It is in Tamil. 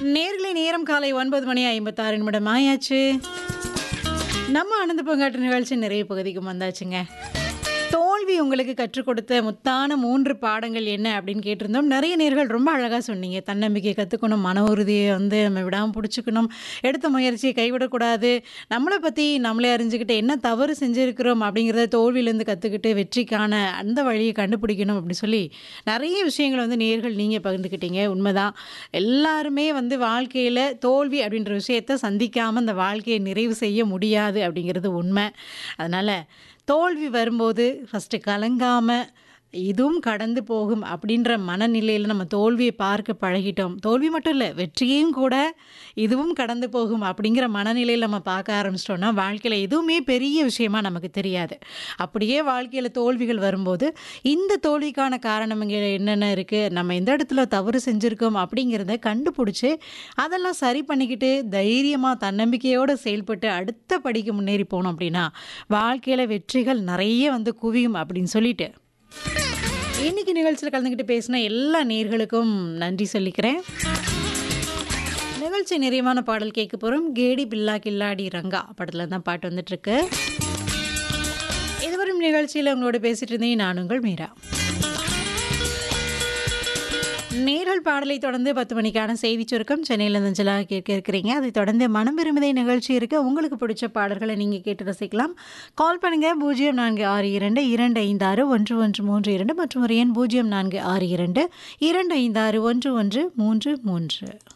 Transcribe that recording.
நேர்களை நேரம் காலை ஒன்பது மணி ஐம்பத்தாறு நிமிடம் ஆயாச்சு நம்ம ஆனந்த பங்காற்று நிகழ்ச்சி நிறைய பகுதிக்கு வந்தாச்சுங்க தோல்வி உங்களுக்கு கற்றுக் கொடுத்த முத்தான மூன்று பாடங்கள் என்ன அப்படின்னு கேட்டிருந்தோம் நிறைய நேர்கள் ரொம்ப அழகாக சொன்னீங்க தன்னம்பிக்கையை கற்றுக்கணும் மன உறுதியை வந்து நம்ம விடாமல் பிடிச்சிக்கணும் எடுத்த முயற்சியை கைவிடக்கூடாது நம்மளை பற்றி நம்மளே அறிஞ்சுக்கிட்டு என்ன தவறு செஞ்சுருக்கிறோம் அப்படிங்கிறத தோல்வியிலேருந்து கற்றுக்கிட்டு வெற்றிக்கான அந்த வழியை கண்டுபிடிக்கணும் அப்படின்னு சொல்லி நிறைய விஷயங்களை வந்து நேர்கள் நீங்கள் பகிர்ந்துக்கிட்டீங்க உண்மைதான் எல்லாருமே வந்து வாழ்க்கையில் தோல்வி அப்படின்ற விஷயத்தை சந்திக்காமல் அந்த வாழ்க்கையை நிறைவு செய்ய முடியாது அப்படிங்கிறது உண்மை அதனால் தோல்வி வரும்போது ஃபஸ்ட்டு கலங்காமல் இதுவும் கடந்து போகும் அப்படின்ற மனநிலையில் நம்ம தோல்வியை பார்க்க பழகிட்டோம் தோல்வி மட்டும் இல்லை வெற்றியும் கூட இதுவும் கடந்து போகும் அப்படிங்கிற மனநிலையில் நம்ம பார்க்க ஆரம்பிச்சிட்டோம்னா வாழ்க்கையில் எதுவுமே பெரிய விஷயமா நமக்கு தெரியாது அப்படியே வாழ்க்கையில் தோல்விகள் வரும்போது இந்த தோல்விக்கான காரணம் இங்கே என்னென்ன இருக்குது நம்ம எந்த இடத்துல தவறு செஞ்சுருக்கோம் அப்படிங்கிறத கண்டுபிடிச்சி அதெல்லாம் சரி பண்ணிக்கிட்டு தைரியமாக தன்னம்பிக்கையோடு செயல்பட்டு அடுத்த படிக்கு முன்னேறி போனோம் அப்படின்னா வாழ்க்கையில் வெற்றிகள் நிறைய வந்து குவியும் அப்படின்னு சொல்லிட்டு இன்னைக்கு நிகழ்ச்சியில் கலந்துக்கிட்டு பேசின எல்லா நேர்களுக்கும் நன்றி சொல்லிக்கிறேன் நிகழ்ச்சி நிறைவான பாடல் கேட்க போகிறோம் கேடி பில்லா கில்லாடி ரங்கா படத்தில் தான் பாட்டு வந்துட்டுருக்கு இதுவரும் நிகழ்ச்சியில் உங்களோட பேசிட்டு இருந்தேன் நான் உங்கள் மீரா நேரல் பாடலை தொடர்ந்து பத்து மணிக்கான செய்தி சுருக்கம் சென்னையில் நஞ்சலாக கேட்க இருக்கிறீங்க அதை தொடர்ந்து மனம் விரும்புதை நிகழ்ச்சி இருக்க உங்களுக்கு பிடிச்ச பாடல்களை நீங்கள் கேட்டு ரசிக்கலாம் கால் பண்ணுங்கள் பூஜ்ஜியம் நான்கு ஆறு இரண்டு இரண்டு ஐந்து ஆறு ஒன்று ஒன்று மூன்று இரண்டு மற்றும் ஒரு எண் பூஜ்ஜியம் நான்கு ஆறு இரண்டு இரண்டு ஐந்து ஆறு ஒன்று ஒன்று மூன்று மூன்று